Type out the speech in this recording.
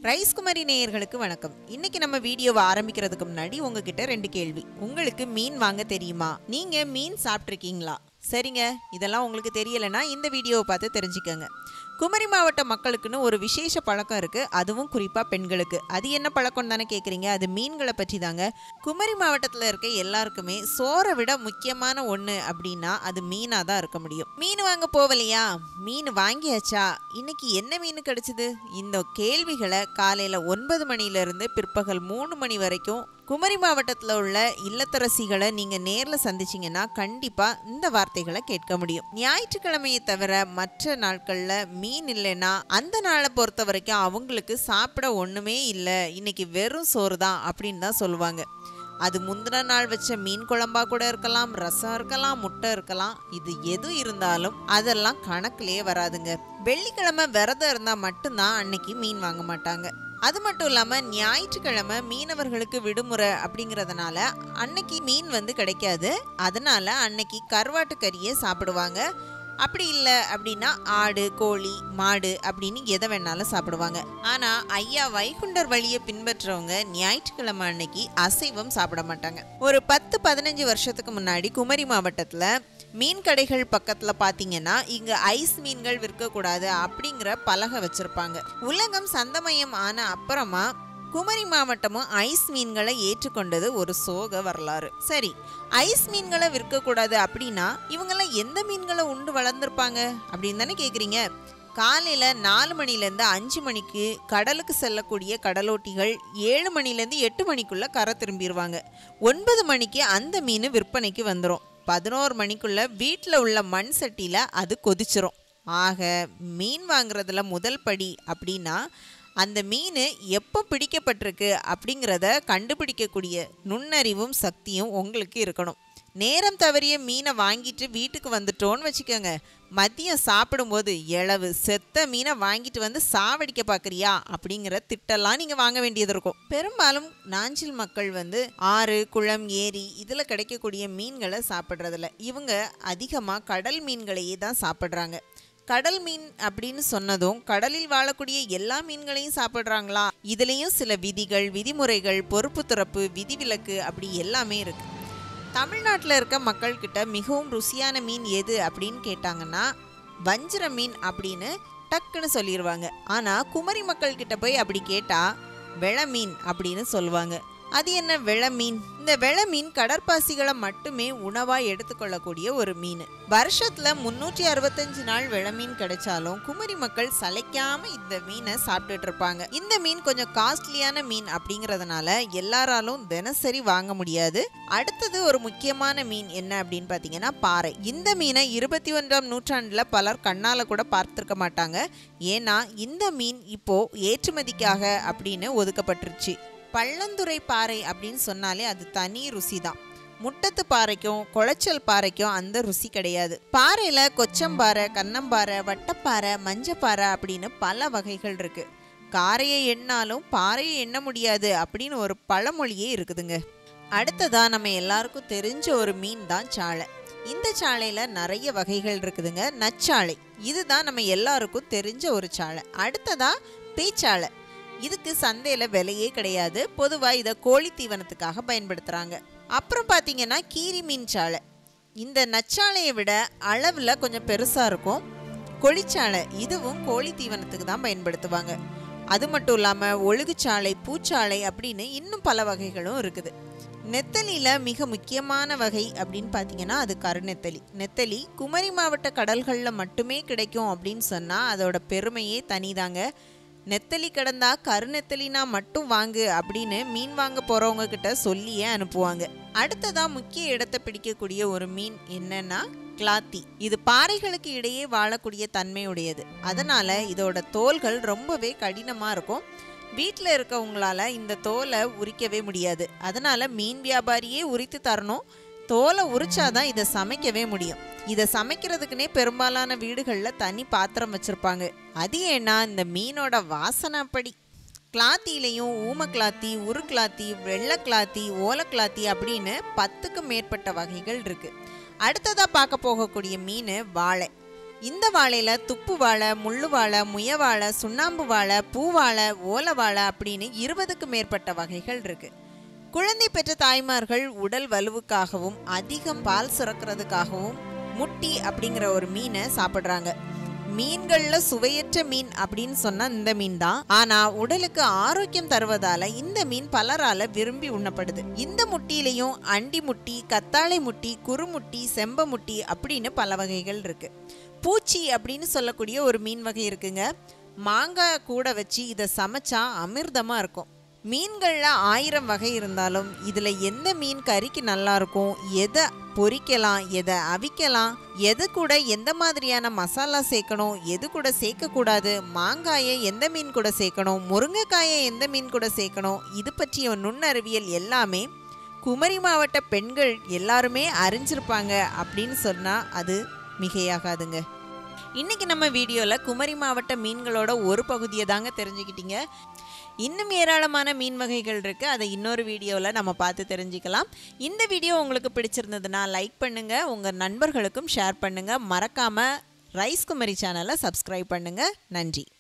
rice Kumari நேயர்களுக்கு வணக்கம் இன்னைக்கு நம்ம வீடியோவை ஆரம்பிக்கிறதுக்கு முன்னாடி உங்ககிட்ட ரெண்டு கேள்வி உங்களுக்கு மீன் வாங்க தெரியுமா நீங்க மீன் சாப்பிட்ருக்கீங்களா சரிங்க இதெல்லாம் உங்களுக்கு தெரியலைன்னா இந்த வீடியோவை பார்த்து தெரிஞ்சுக்கோங்க குமரி மாவட்ட மக்களுக்குன்னு ஒரு விசேஷ பழக்கம் இருக்குது அதுவும் குறிப்பாக பெண்களுக்கு அது என்ன பழக்கம் தானே கேட்குறீங்க அது மீன்களை பற்றி தாங்க குமரி மாவட்டத்தில் இருக்க எல்லாருக்குமே சோறை விட முக்கியமான ஒன்று அப்படின்னா அது மீனாக தான் இருக்க முடியும் மீன் வாங்க போகலையா மீன் வாங்கியாச்சா இன்னைக்கு என்ன மீன் கிடைச்சிது இந்த கேள்விகளை காலையில் ஒன்பது மணிலேருந்து பிற்பகல் மூணு மணி வரைக்கும் குமரி மாவட்டத்தில் உள்ள இல்லத்தரசிகளை நீங்கள் நேரில் சந்திச்சிங்கன்னா கண்டிப்பாக இந்த வார்த்தைகளை கேட்க முடியும் ஞாயிற்றுக்கிழமையை தவிர மற்ற நாட்களில் மீன் இல்லைன்னா அந்த நாளை பொறுத்த வரைக்கும் அவங்களுக்கு சாப்பிட ஒன்றுமே இல்லை இன்னைக்கு வெறும் சோறு தான் அப்படின்னு தான் சொல்லுவாங்க அது முந்தின நாள் வச்ச மீன் குழம்பா கூட இருக்கலாம் ரசம் இருக்கலாம் முட்டை இருக்கலாம் இது எது இருந்தாலும் அதெல்லாம் கணக்குலயே வராதுங்க வெள்ளிக்கிழமை விரதம் இருந்தால் மட்டும்தான் அன்னைக்கு மீன் வாங்க மாட்டாங்க அது மட்டும் இல்லாமல் ஞாயிற்றுக்கிழமை மீனவர்களுக்கு விடுமுறை அப்படிங்கிறதுனால அன்னைக்கு மீன் வந்து கிடைக்காது அதனால அன்னைக்கு கருவாட்டு கறியை சாப்பிடுவாங்க அப்படி இல்லை அப்படின்னா ஆடு கோழி மாடு அப்படின்னு எதை வேணாலும் சாப்பிடுவாங்க ஆனால் ஐயா வைகுண்டர் வழியை பின்பற்றவங்க ஞாயிற்றுக்கிழமை அன்னைக்கு அசைவம் சாப்பிட மாட்டாங்க ஒரு பத்து பதினஞ்சு வருஷத்துக்கு முன்னாடி குமரி மாவட்டத்தில் மீன் கடைகள் பக்கத்தில் பார்த்தீங்கன்னா இங்கே ஐஸ் மீன்கள் விற்கக்கூடாது அப்படிங்கிற பலகை வச்சுருப்பாங்க உலகம் சந்தமயம் ஆன அப்புறமா குமரி மாவட்டமும் ஐஸ் மீன்களை ஏற்றுக்கொண்டது ஒரு சோக வரலாறு சரி ஐஸ் மீன்களை விற்கக்கூடாது அப்படின்னா இவங்கெல்லாம் எந்த மீன்களை உண்டு வளர்ந்துருப்பாங்க அப்படின்னு தானே கேட்குறீங்க காலையில் நாலு மணிலேருந்து அஞ்சு மணிக்கு கடலுக்கு செல்லக்கூடிய கடலோட்டிகள் ஏழு மணிலேருந்து எட்டு மணிக்குள்ளே கரை திரும்பிடுவாங்க ஒன்பது மணிக்கு அந்த மீன் விற்பனைக்கு வந்துடும் பதினோரு மணிக்குள்ளே வீட்டில் உள்ள மண் சட்டியில் அது கொதிச்சிரும் ஆக மீன் வாங்குறதுல முதல் படி அப்படின்னா அந்த மீன் எப்போ பிடிக்கப்பட்டிருக்கு அப்படிங்கிறத கண்டுபிடிக்கக்கூடிய நுண்ணறிவும் சக்தியும் உங்களுக்கு இருக்கணும் நேரம் தவறிய மீனை வாங்கிட்டு வீட்டுக்கு வந்துட்டோன்னு வச்சுக்கோங்க மதியம் சாப்பிடும்போது இளவு செத்த மீனை வாங்கிட்டு வந்து சாவடிக்க பார்க்குறியா அப்படிங்கிற திட்டெல்லாம் நீங்கள் வாங்க வேண்டியது இருக்கும் பெரும்பாலும் நாஞ்சில் மக்கள் வந்து ஆறு குளம் ஏரி இதில் கிடைக்கக்கூடிய மீன்களை சாப்பிட்றதில்ல இவங்க அதிகமாக கடல் மீன்களையே தான் சாப்பிட்றாங்க கடல் மீன் அப்படின்னு சொன்னதும் கடலில் வாழக்கூடிய எல்லா மீன்களையும் சாப்பிட்றாங்களா இதுலேயும் சில விதிகள் விதிமுறைகள் பொறுப்பு துறப்பு விதிவிலக்கு அப்படி எல்லாமே இருக்கு தமிழ்நாட்டில் இருக்க மக்கள்கிட்ட மிகவும் ருசியான மீன் எது அப்படின்னு கேட்டாங்கன்னா வஞ்சிர மீன் அப்படின்னு டக்குன்னு சொல்லிடுவாங்க ஆனால் குமரி மக்கள்கிட்ட போய் அப்படி கேட்டால் வெள மீன் அப்படின்னு சொல்லுவாங்க அது என்ன வெள மீன் இந்த வெள மீன் கடற்பாசிகளை மட்டுமே உணவாக எடுத்துக்கொள்ளக்கூடிய ஒரு மீன் வருஷத்துல முன்னூற்றி அறுபத்தஞ்சு நாள் வெள மீன் கிடைச்சாலும் குமரி மக்கள் சளைக்காம இந்த மீனை சாப்பிட்டுட்டு இருப்பாங்க இந்த மீன் கொஞ்சம் காஸ்ட்லியான மீன் அப்படிங்கறதுனால எல்லாராலும் தினசரி வாங்க முடியாது அடுத்தது ஒரு முக்கியமான மீன் என்ன அப்படின்னு பார்த்தீங்கன்னா பாறை இந்த மீனை இருபத்தி ஒன்றாம் நூற்றாண்டுல பலர் கண்ணால கூட பார்த்திருக்க மாட்டாங்க ஏன்னா இந்த மீன் இப்போ ஏற்றுமதிக்காக அப்படின்னு ஒதுக்கப்பட்டுருச்சு பள்ளந்துறை பாறை அப்படின்னு சொன்னாலே அது தனி ருசி தான் முட்டத்து பாறைக்கும் குளச்சல் பாறைக்கும் அந்த ருசி கிடையாது பாறையில் கொச்சம்பாறை கண்ணம்பாறை வட்டப்பாறை மஞ்சப்பாறை அப்படின்னு பல வகைகள் இருக்கு காரையை எண்ணாலும் பாறையை எண்ண முடியாது அப்படின்னு ஒரு பழமொழியே இருக்குதுங்க அடுத்ததா நம்ம எல்லாருக்கும் தெரிஞ்ச ஒரு மீன் தான் சாலை இந்த சாலையில் நிறைய வகைகள் இருக்குதுங்க நச்சாலை இதுதான் நம்ம எல்லாருக்கும் தெரிஞ்ச ஒரு சாலை அடுத்ததா பீச்சாலை இதுக்கு சந்தையில் விலையே கிடையாது பொதுவாக இதை கோழி தீவனத்துக்காக பயன்படுத்துகிறாங்க அப்புறம் பார்த்தீங்கன்னா கீரி மீன் சாலை இந்த நச்சாலையை விட அளவில் கொஞ்சம் பெருசாக இருக்கும் கொழிச்சாலை இதுவும் கோழி தீவனத்துக்கு தான் பயன்படுத்துவாங்க அது மட்டும் இல்லாமல் ஒழுகுச்சாலை பூச்சாலை அப்படின்னு இன்னும் பல வகைகளும் இருக்குது நெத்தலியில் மிக முக்கியமான வகை அப்படின்னு பார்த்தீங்கன்னா அது கருநெத்தலி நெத்தலி குமரி மாவட்ட கடல்களில் மட்டுமே கிடைக்கும் அப்படின்னு சொன்னால் அதோட பெருமையே தனிதாங்க நெத்தலி கிடந்தா கருநெத்தலினா மட்டும் வாங்கு அப்படின்னு மீன் வாங்க போறவங்க கிட்ட சொல்லியே அனுப்புவாங்க அடுத்ததா முக்கிய இடத்தை பிடிக்கக்கூடிய ஒரு மீன் என்னன்னா கிளாத்தி இது பாறைகளுக்கு இடையே வாழக்கூடிய தன்மையுடையது அதனால இதோட தோல்கள் ரொம்பவே கடினமா இருக்கும் வீட்டில் இருக்கவங்களால இந்த தோலை உரிக்கவே முடியாது அதனால மீன் வியாபாரியே உரித்து தரணும் தோலை உரிச்சாதான் இதை சமைக்கவே முடியும் இதை சமைக்கிறதுக்குனே பெரும்பாலான வீடுகளில் தனி பாத்திரம் வச்சுருப்பாங்க அது ஏன்னா இந்த மீனோட வாசனை அப்படி கிளாத்திலையும் ஊம கிளாத்தி உரு கிளாத்தி வெள்ளை கிளாத்தி ஓலை கிளாத்தி அப்படின்னு பத்துக்கும் மேற்பட்ட வகைகள் இருக்குது அடுத்ததாக பார்க்க போகக்கூடிய மீன் வாழை இந்த வாழையில் துப்பு வாழை முள்ளு வாழை முய வாழை சுண்ணாம்பு வாழை பூவாழை ஓலை வாழை அப்படின்னு இருபதுக்கு மேற்பட்ட வகைகள் இருக்கு குழந்தை பெற்ற தாய்மார்கள் உடல் வலுவுக்காகவும் அதிகம் பால் சுரக்கிறதுக்காகவும் முட்டி அப்படிங்கிற ஒரு மீனை சாப்பிட்றாங்க மீன்கள்ல சுவையற்ற மீன் அப்படின்னு சொன்னா இந்த மீன் தான் ஆனா உடலுக்கு ஆரோக்கியம் தருவதால இந்த மீன் பலரால விரும்பி உண்ணப்படுது இந்த முட்டியிலையும் அண்டி முட்டி கத்தாழை முட்டி குறுமுட்டி செம்ப முட்டி அப்படின்னு பல வகைகள் இருக்கு பூச்சி அப்படின்னு சொல்லக்கூடிய ஒரு மீன் வகை இருக்குங்க மாங்காய் கூட வச்சு இதை சமைச்சா அமிர்தமா இருக்கும் மீன்களில் ஆயிரம் வகை இருந்தாலும் இதில் எந்த மீன் கறிக்கு நல்லா இருக்கும் எதை பொரிக்கலாம் எதை அவிக்கலாம் எது கூட எந்த மாதிரியான மசாலா சேர்க்கணும் எது கூட சேர்க்கக்கூடாது மாங்காயை எந்த மீன் கூட சேர்க்கணும் முருங்கைக்காயை எந்த மீன் கூட சேர்க்கணும் இது பற்றிய நுண்ணறிவியல் எல்லாமே குமரி மாவட்ட பெண்கள் எல்லாருமே அறிஞ்சிருப்பாங்க அப்படின்னு சொன்னால் அது மிகையாகாதுங்க இன்னைக்கு நம்ம வீடியோவில் குமரி மாவட்ட மீன்களோட ஒரு பகுதியை தாங்க தெரிஞ்சுக்கிட்டீங்க இன்னும் ஏராளமான மீன் வகைகள் இருக்குது அதை இன்னொரு வீடியோவில் நம்ம பார்த்து தெரிஞ்சுக்கலாம் இந்த வீடியோ உங்களுக்கு பிடிச்சிருந்ததுன்னா லைக் பண்ணுங்கள் உங்கள் நண்பர்களுக்கும் ஷேர் பண்ணுங்கள் மறக்காமல் ரைஸ் குமரி சேனலை சப்ஸ்கிரைப் பண்ணுங்கள் நன்றி